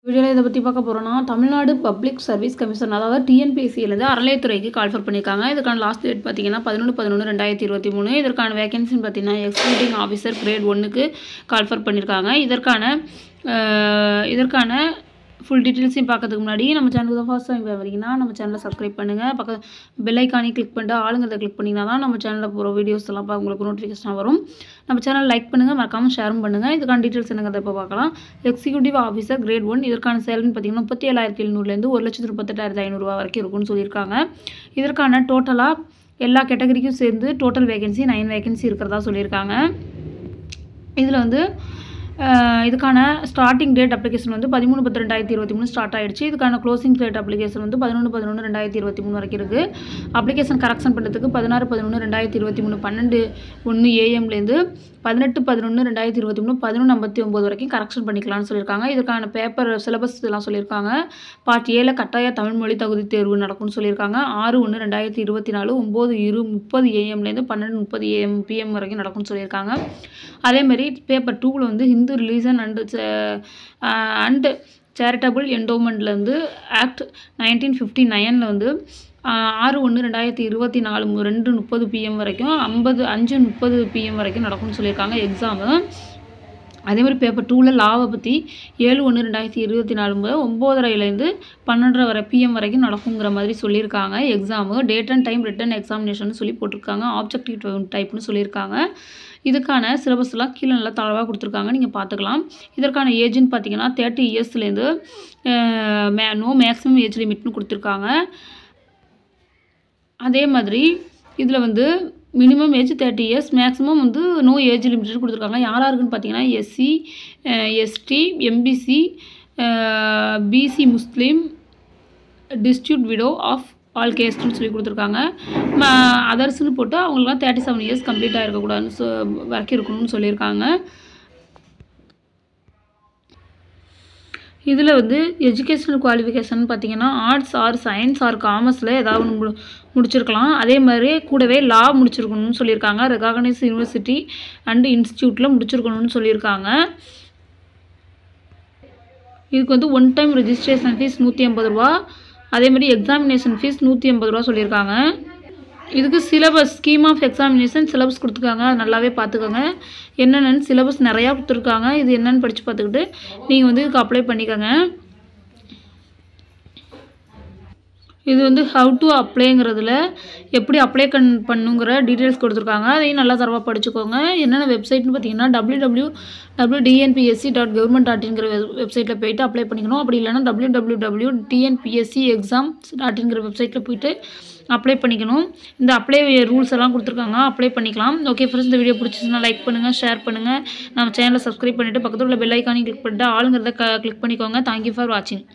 வீடியோவில் இதை பற்றி பார்க்க போகிறோன்னா தமிழ்நாடு பப்ளிக் சர்வீஸ் கமிஷன் அதாவது டிஎன்பிஎஸ்சியிலேருந்து அறநிலையத்துறைக்கு கால்ஃபர் பண்ணியிருக்காங்க இதுக்கான லாஸ்ட் டேட் பார்த்தீங்கன்னா பதினொன்று பதினொன்று ரெண்டாயிரத்தி இருபத்தி மூணு இதற்கான வேகன்சின்னு பார்த்தீங்கன்னா எக்ஸிக்யூட்டிங் ஆஃபீஸர் கிரேட் ஒன்றுக்கு கால்ஃபர் பண்ணியிருக்காங்க இதற்கான அஹ், இதற்கான ஃபுல் டீட்டெயில்ஸையும் பார்க்கறதுக்கு முன்னாடி நம்ம சேனலுக்கு தான் ஃபர்ஸ்ட் டைம் வரீங்கன்னா நம்ம சேனலை சப்ஸ்கிரைப் பண்ணுங்கள் பக்க பெல் ஐக்கானே கிளிக் பண்ணிட்டு ஆளுங்கிறத கிளிக் பண்ணிங்கன்னா தான் நம்ம சேனலில் போகிற வீடியோஸ் எல்லாம் பா- உங்களுக்கு நோட்டிஃபிகேஷன் வரும் நம்ம சேனல் லைக் பண்ணுங்கள் மறக்காமல் ஷேரும் பண்ணுங்கள் இதுக்கான டீட்டெயில்ஸ் என்னங்கிறத இப்போ பார்க்கலாம் எக்ஸிக்யூட்டிவ் ஆஃபீஸர் கிரேட் ஒன் இதற்கான சேலரின்னு பார்த்தீங்கன்னா முப்பத்தி ஏழாயிரத்தி எழுநூறுலேருந்து ஒரு லட்சத்து முப்பத்தெட்டாயிரத்தி ஐநூறுரூவா வரைக்கும் இருக்கும்னு சொல்லியிருக்காங்க இதற்கான டோட்டலாக எல்லா கேட்டகரிக்கும் சேர்ந்து டோட்டல் வேகன்சி நைன் வேகன்சி இருக்கிறதா சொல்லியிருக்காங்க இதில் வந்து அஹ், இதுக்கான ஸ்டார்டிங் டேட் அப்ளிகேஷன் வந்து பதிமூணு பத்து ரெண்டாயிரத்தி இருபத்தி மூணு ஸ்டார்ட் ஆயிடுச்சு இதுக்கான க்ளோசிங் டேட் அப்ளிகேஷன் வந்து பதினொன்று பதினொன்று ரெண்டாயிரத்தி இருபத்தி மூணு வரைக்கும் இருக்குது அப்ளிகேஷன் கரெக்ஷன் பண்ணுறதுக்கு பதினாறு பதினொன்று ரெண்டாயிரத்தி இருபத்தி மூணு பன்னெண்டு ஒன்று ஏஎம்லேருந்து பதினெட்டு பதினொன்று ரெண்டாயிரத்தி இருபத்தி மூணு பதினொன்று ஐம்பத்தி ஒம்பது வரைக்கும் கரெக்ஷன் பண்ணிக்கலாம்னு சொல்லியிருக்காங்க இதுக்கான பேப்பர் சிலபஸ் இதெல்லாம் சொல்லியிருக்காங்க பார்ட் ஏல கட்டாய தமிழ் மொழி தகுதி தேர்வு நடக்கும்னு சொல்லியிருக்காங்க ஆறு ஒன்று ரெண்டாயிரத்தி இருபத்தி நாலு ஒம்பது இரு முப்பது ஏஎம்லேருந்து பன்னெண்டு முப்பது ஏஎம் பிஎம் வரைக்கும் நடக்கும்னு சொல்லியிருக்காங்க அதேமாரி பேப்பர் டூவில் வந்து Hindu religion and and charitable என்டோமெண்ட்லேருந்து ஆக்ட் நைன்டீன் ஃபிஃப்டி நைனில் வந்து ஆஹ், ஆறு ஒன்று ரெண்டாயிரத்தி இருபத்தி நாலு மு- ரெண்டு முப்பது பிஎம் வரைக்கும் ஐம்பது அஞ்சு முப்பது பிஎம் வரைக்கும் நடக்கும்னு சொல்லியிருக்காங்க எக்ஸாமு அதே மாதிரி பேப்பர் டூவில் லாவை பற்றி ஏழு ஒன்று ரெண்டாயிரத்தி இருபத்தி நாலு முதல் ஒம்போதரைலேருந்து பன்னெண்டரை வரை பிஎம் வரைக்கும் நடக்குங்கிற மாதிரி சொல்லியிருக்காங்க exam date and time written examination சொல்லி போட்டிருக்காங்க ஆப்ஜெக்டிவ் டைப்னு சொல்லியிருக்காங்க இதுக்கான சிலபஸ்லாம் கீழே நல்லா தளவாக கொடுத்துருக்காங்க நீங்கள் பார்த்துக்கலாம் இதற்கான ஏஜ்னு பார்த்தீங்கன்னா தேர்ட்டி இயர்ஸ்லேருந்து மே நோ மேக்ஸிமம் ஏஜ் லிமிட்னு கொடுத்துருக்காங்க அதே மாதிரி இதில் வந்து minimum age thirty years maximum வந்து நோ ஏஜ் லிமிட் கொடுத்துருக்காங்க யார் யாருக்குன்னு பார்த்தீங்கன்னா SC ST MBC BC Muslim destitute widow of all கேஸ்ட்னு சொல்லி கொடுத்துருக்காங்க அதர்ஸ்னு போட்டு அவங்களுக்குலாம் தேர்ட்டி செவன் இயர்ஸ் கம்ப்ளீட் ஆகிருக்கக்கூடாதுன்னு சொ வரைக்கும் இருக்கணும்னு சொல்லியிருக்காங்க இதில் வந்து எஜுகேஷனல் குவாலிஃபிகேஷன் பார்த்தீங்கன்னா ஆர்ட்ஸ் ஆர் சயின்ஸ் ஆர் காமர்ஸில் ஏதாவது ஒன்று மு முடிச்சிருக்கலாம் அதே மாதிரி கூடவே லா முடிச்சிருக்கணும்னு சொல்லியிருக்காங்க ரெகாகனைஸ் யூனிவர்சிட்டி அண்ட் இன்ஸ்டியூட்டில் முடிச்சிருக்கணும்னு சொல்லியிருக்காங்க இதுக்கு வந்து ஒன் டைம் ரெஜிஸ்ட்ரேஷன் ஃபீஸ் நூற்றி ஐம்பது ரூபா அதே மாதிரி எக்ஸாமினேஷன் ஃபீஸ் நூற்றி ஐம்பது ரூபா சொல்லியிருக்காங்க இதுக்கு syllabus scheme of examination syllabus கொடுத்துருக்காங்க அது நல்லாவே பார்த்துக்கோங்க என்னென்னு சிலபஸ் நிறையா கொடுத்துருக்காங்க இது என்னென்னு படித்து பார்த்துக்கிட்டு நீங்கள் வந்து இதுக்கு அப்ளை பண்ணிக்கோங்க இது வந்து ஹவு டு அப்ளைங்கிறதுல எப்படி அப்ளை கன் பண்ணுங்கிற டீட்டெயில்ஸ் கொடுத்துருக்காங்க அதையும் நல்லா தரவாக படிச்சுக்கோங்க என்னென்ன வெப்சைட்னு பார்த்தீங்கன்னா W W W TNPSC dot government dot இன்கிற வெப்சைட்டில் போயிட்டு அப்ளை பண்ணிக்கணும் அப்படி இல்லைன்னா W W W TNPSC exams dot இன்கிற வெப்சைட்டில் போயிட்டு அப்ளை பண்ணிக்கணும் இந்த அப்ளை ரூல்ஸ் எல்லாம் கொடுத்துருக்காங்க அப்ளை பண்ணிக்கலாம் ஓகே ஃப்ரெண்ட்ஸ் இந்த வீடியோ பிடிச்சிச்சுன்னா லைக் பண்ணுங்கள் ஷேர் பண்ணுங்கள் நம்ம சேனலை சப்ஸ்கிரைப் பண்ணிவிட்டு பக்கத்தில் உள்ள பெல் ஐக்கானையும் கிளிக் பண்ணிட்டு ஆளுங்கிறத க கிளிக் பண்ணிக்கோங்க தேங்க்யூ ஃபார் வாட்சிங்